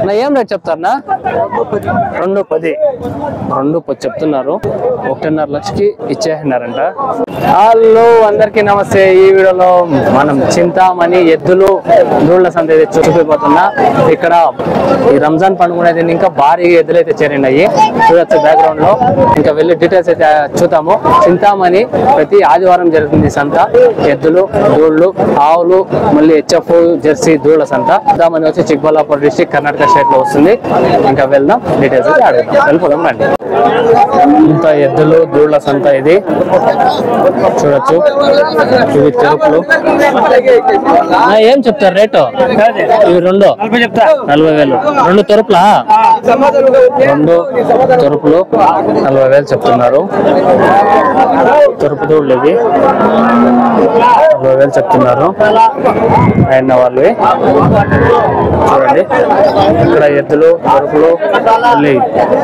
నా ఏం రేట్ చెప్తారనా రెండు పది రెండు పది చెప్తున్నారు ఒకటిన్నర లక్షకి ఇచ్చేసినారంట హలో అందరికీ నమస్తే ఈ వీడియోలో మనం చింతామణి ఎద్దులు దూళ్ళ సంత అయితే చూపిపోతున్నా ఇక్కడ ఈ రంజాన్ పండుగ అనేది ఇంకా భారీ ఎద్దులు అయితే చేరినాయి చూడొచ్చు బ్యాక్గ్రౌండ్ లో ఇంకా వెళ్ళి డీటెయిల్స్ అయితే చూద్దాము చింతామణి ప్రతి ఆదివారం జరుగుతుంది ఈ సంత ఎద్దులు దూళ్ళు ఆవులు మళ్ళీ హెచ్ఎఫ్ జెర్సీ దూళ్ళ సంత చింతామణి వచ్చి చిక్బల్లాపూర్ డిస్టిక్ కర్ణాటక స్టేట్ లో వస్తుంది ఇంకా వెళ్దాం డీటెయిల్స్ అయితే అడుగుదాం వెళ్ళిపోదాం రండి ఇంత ఎద్దులు దూళ్ళ సంత ఇది చూడొచ్చు ఇవి చెరుకులు ఆ, ఏం చెప్తారు రేటు ఇవి రెండు నలభై వేలు రెండు తొరుపులా రెండు తొరుపులు నలభై వేలు చెప్తున్నారు తొరుపు దూళ్ళు ఇవి నలభై వేలు చెప్తున్నారు అయిన వాళ్ళు చూడండి ఇక్కడ ఎద్దులు తొరుపులు మళ్ళీ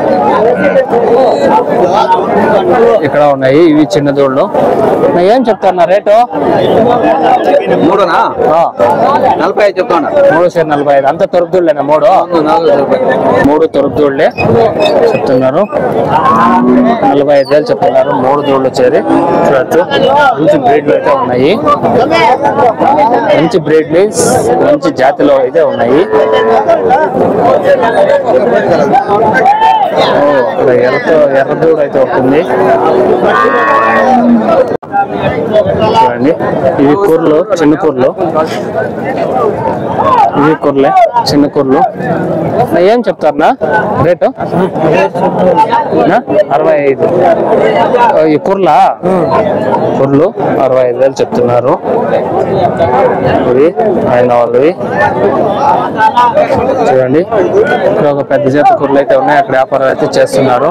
ఇక్కడ ఉన్నాయి ఇవి చిన్న దూళ్ళు నా ఏం చెప్తారు నా రేటు మూడునా ఆ, నలభై ఐదు చెప్తాను మూడు సేరు నలభై ఐదు అంత తొరుపుదూళ్ళేనా మూడు మూడు తొరుపుదూళ్ళే చెప్తున్నారు నలభై ఐదు వేలు చెప్తున్నారు మూడు దూళ్ళు చేరి చూడొచ్చు మంచి బ్రీడ్లు అయితే ఉన్నాయి మంచి బ్రీడ్లు మంచి జాతిలో అయితే ఉన్నాయి ఓ, ఇక్కడ ఎర్ర ఎర్ర దూడ అయితే ఉంటుంది చూడండి ఇవి కూరలు చిన్న కూరలు ఇవి కూరలే చిన్న కూరలు నా ఏం చెప్తారనా రేటు నా? అరవై ఐదు ఓ, ఈ కూరలా కూరలు అరవై ఐదు వేలు చెప్తున్నారు ఇవి ఆయన వాళ్ళవి చూడండి ఇక్కడ ఒక పెద్ద జాతి కూరలు అయితే ఉన్నాయి అక్కడ వ్యాపారం అయితే చేస్తున్నారు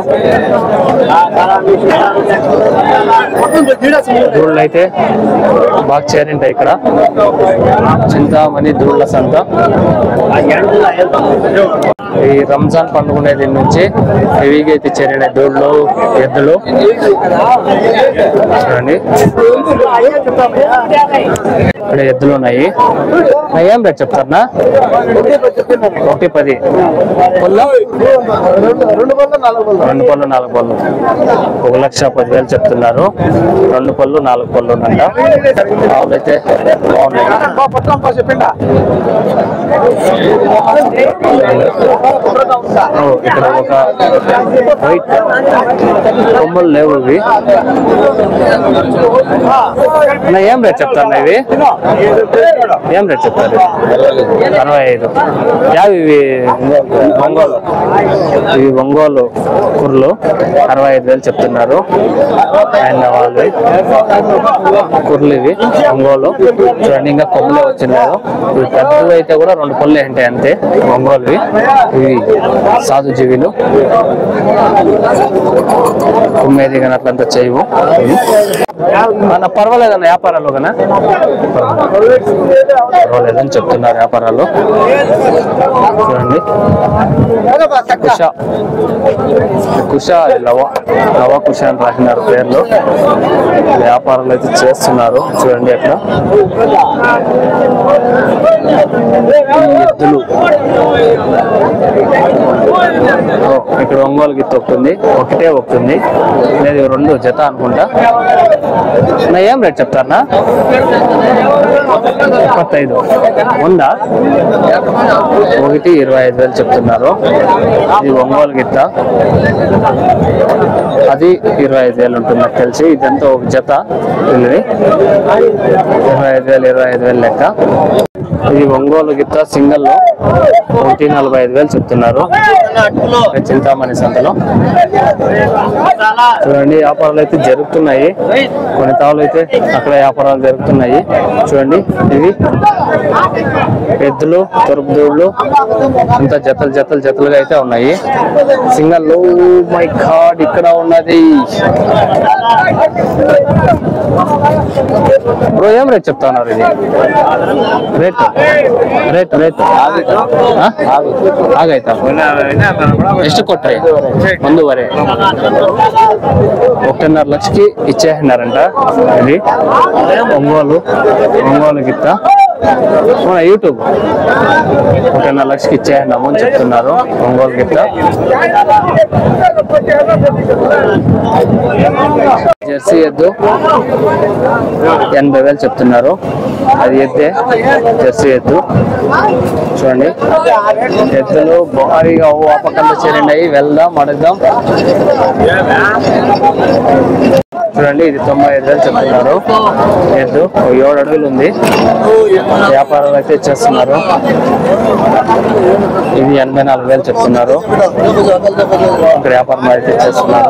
దూళ్ళు అయితే బాగా చేరింటాయి ఇక్కడ చింతామణి దూళ్ళ సంత ఈ రంజాన్ పండుగ అనేది నుంచి హెవీగా అయితే చేరిన దూళ్ళు ఎద్దులు చూడండి ఇక్కడ ఎద్దులు ఉన్నాయి నా ఏం రేట్ చెప్తారనా ఒకటి పది పొల్ల రెండు పళ్ళు నాలుగు పళ్ళు ఒక లక్ష పదివేలు చెప్తున్నారు రెండు పళ్ళు నాలుగు పళ్ళు అంట ఆవులైతే బాగున్నాయి ఓ, ఇక్కడ ఒక వైట్ కొమ్మలు లేవు ఇవి అన్న, ఏం రేట్ చెప్తారు ఇవి ఏం రేట్ చెప్తారు అరవై ఐదు యావి ఇవి ఒంగోలు ఇవి ఒంగోలు కుర్లు అరవై ఐదు వేలు చెప్తున్నారు అండ్ వాళ్ళు కుర్లు ఇవి ఒంగోలు చూడండి ఇంకా కొమ్ములే వచ్చినారు ఇవి పెద్దవి అయితే కూడా రెండు పళ్ళు ఉంటాయి అంతే ఒంగోలువి ఇవి సాధు జీవిలు కుమ్మేది కానీ అట్లంతా చేయవు ఇవి. అన్న పర్వాలేదన్న వ్యాపారాలు కన్నా పర్వాలేదని చెప్తున్నారు వ్యాపారాలు చూడండి కుష కుష లవ లవ కుష అని రాసినారు పేర్లు వ్యాపారాలు అయితే చేస్తున్నారు చూడండి అక్కడ ఈ ఎద్దులు ఓ, ఇక్కడ ఒంగోలు గిత్త ఒకటి ఒకటే ఒకటి లేదు రెండు జత అనుకుంటా నా ఏం రేట్ చెప్తారనా ముప్పత్తైదు ఉందా ఒకటి ఇరవై ఐదు వేలు చెప్తున్నారు ఇది ఒంగోలు గిత్త అది ఇరవై ఐదు వేలు ఉంటుంది నాకు తెలిసి ఇదంతా ఒక జత వీళ్ళది ఇరవై ఐదు వేలు ఇరవై ఐదు వేలు లెక్క ఇది ఒంగోలు గిత్త సింగల్ లో ఒకటి నలభై ఐదు వేలు చెప్తున్నారు చింతామణి సంతలో చూడండి వ్యాపారాలు అయితే జరుగుతున్నాయి కొన్ని తావులు అయితే అక్కడ వ్యాపారాలు జరుగుతున్నాయి చూడండి ఇవి ఎద్దులు తొరుపు దూళ్ళు ఇంత జతలు జతలు జతలుగా అయితే ఉన్నాయి సింగల్ మై గాడ్ ఇక్కడ ఉన్నది బ్రో ఏం రేట్ చెప్తా ఉన్నారు ఇది రేట్ ರೇಟ್ ರೇಟ್ ಆಗೈತಾ ಎಷ್ಟು ಕೊಟ್ರಿ ಒಂದೂವರೆ ఒకటిన్నర లక్షకి ఇచ్చేసినారంట ఇది ఒంగోలు ఒంగోలు గిత్త మన యూట్యూబ్ ఒకటిన్నర లక్షకి ఇచ్చేయండి అని చెప్తున్నారు ఒంగోలు గిట్ట జెర్సీ ఎద్దు ఎనభై వేలు చెప్తున్నారు అది ఎద్దే జెర్సీ ఎద్దు చూడండి ఎద్దులు భారీగా ఓ ఆ పక్కన చేరండి వెళ్దాం అడుగుదాం చూడండి ఇది తొంభై ఐదు వేలు చెప్తున్నారు ఎద్దు ఓ ఏడు అడుగులు ఉంది వ్యాపారం అయితే చేస్తున్నారు ఇది ఎనభై నాలుగు వేలు చెప్తున్నారు ఇక్కడ వ్యాపారం అయితే చేస్తున్నారు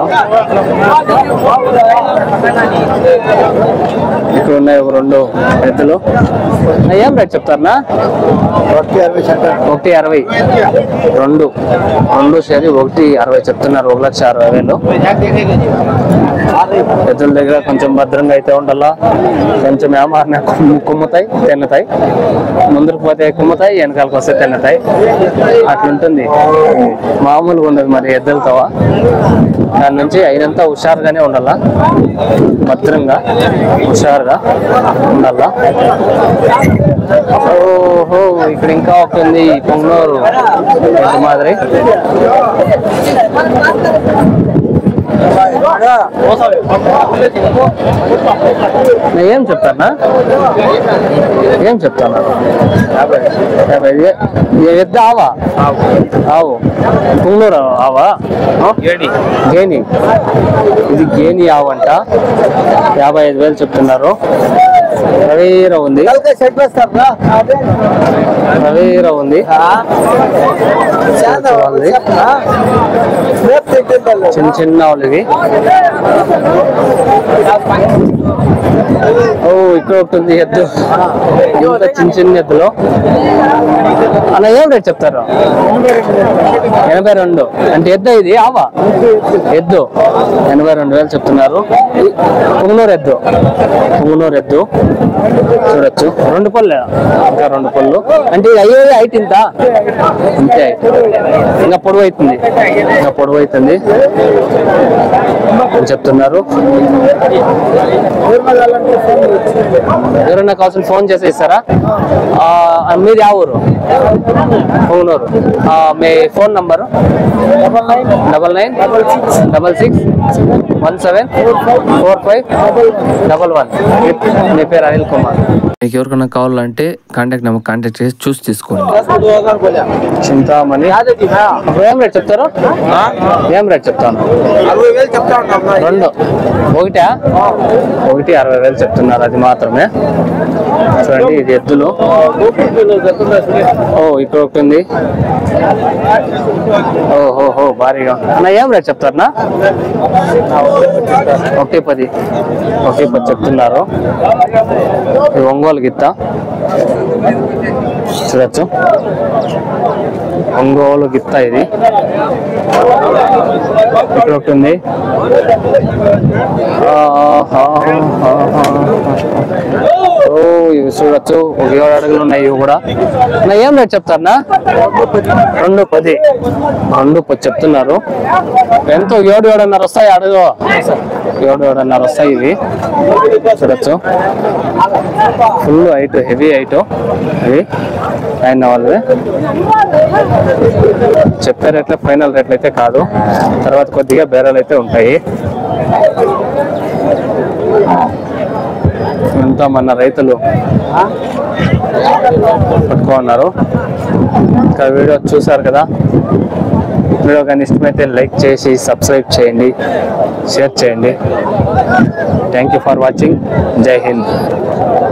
ఇక్కడ ఉన్నాయి ఒక రెండు ఎద్దులు ఏం రేట్ చెప్తారనా ఒకటి అరవై రెండు రెండు సరి ఒకటి అరవై చెప్తున్నారు ఒక లక్ష అరవై వేలు ఎద్దుల దగ్గర కొంచెం భద్రంగా అయితే ఉండాలా కొంచెం వ్యాపారం కుమ్ముతాయి తిన్నుతాయి ముందుకు పోతే కుమ్ముతాయి వెనకాలకు వస్తే తిన్నుతాయి అట్లుంటుంది మామూలుగా ఉండదు మరి ఎద్దులతో దాని నుంచి అయినంత హుషారుగానే ఉండాలా భద్రంగా హుషారుగా ఉండాలా ఓహో ఇక్కడ ఇంకా ఒక ఉంది పొంగనూరు ఎద్దు మాదిరి నేను ఏం చెప్తానా ఏం చెప్తాను యాభై ఏ- ఏ ఎద్దు ఆవా ఆవు పుంగనూరు ఆవా ఆ? గేని ఇది గేని ఆవు అంట యాభై ఐదు వేలు చెప్తున్నారు రవీర ఉంది రవీర ఉంది వాళ్ళది. చిన్న చిన్న వాళ్ళు ఇవి ఓ ఇక్కడ ఒకటి ఉంది ఎద్దు ఇంత చిన్న చిన్న ఎద్దులో అలా ఏం రేట్ చెప్తారు ఎనభై రెండు అంటే ఎద్దు ఇది ఆవా ఎద్దు ఎనభై రెండు వేలు చెప్తున్నారు పుంగనూరు ఎద్దు పుంగనూరు ఎద్దు చూడొచ్చు రెండు పళ్ళు ఇంకా రెండు పళ్ళు అంటే ఇది అయ్యేది హైట్ ఇంత అంతే height. ఇంకా పొడవు అవుతుంది ఇంకా పొడవు అవుతుంది అని చెప్తున్నారు ఎవరైనా కావాల్సిన ఫోన్ చేసి ఇస్తారా ఆ, మీది ఆ ఊరు పుంగనూరు ఆ, మీ phone number double nine double six one seven four five double one మీ పేరు అనిల్ కుమార్ మీకు ఎవరికైనా కావాలంటే కాంటాక్ట్ నెంబర్ కాంటాక్ట్ చేసి చూసి తీసుకోండి చింతామణి ఏం రేట్ చెప్తారు ఏం రేట్ చెప్తాను అరవై వేలు చెప్తా ఉంటాం రెండు ఒకటా ఒకటి అరవై వేలు చెప్తున్నారు అది మాత్రమే చూడండి ఇది ఎద్దులు ఓ ఇక్కడ ఒకటి ఉంది ఓహోహో భారీగా అన్న ఏం రేట్ చెప్తారనా ఒకటి పది ఒకటి పది చెప్తున్నారు ఇది ఒంగోలు గిత్త చూడొచ్చు ఒంగోలు గిత్త ఇది ఇక్కడ ఒకటి ఉంది ఓ ఇవి చూడొచ్చు ఒక ఏడు అడుగులు ఉన్నాయి ఇవి కూడా నా ఏం రేట్ చెప్తారనా రెండు పది రెండు పది చెప్తున్నారు ఎంతో ఏడు ఏడున్నర వస్తాయి అడుగు ఏడు ఏడున్నర వస్తాయి ఇవి చూడొచ్చు ఫుల్ హైట్ హెవీ హైట్ ఇవి ఆయన వాళ్ళది చెప్పే రేట్లే ఫైనల్ రేట్లు అయితే కాదు తర్వాత కొద్దిగా బేరాలు అయితే ఉంటాయి ఇంత మన రైతులు పట్టుకున్నారు ఇంకా వీడియో చూసారు కదా వీడియో కానీ ఇష్టమైతే లైక్ చేసి సబ్స్క్రైబ్ చేయండి షేర్ చేయండి థ్యాంక్ యూ ఫర్ వాచింగ్ జై హింద్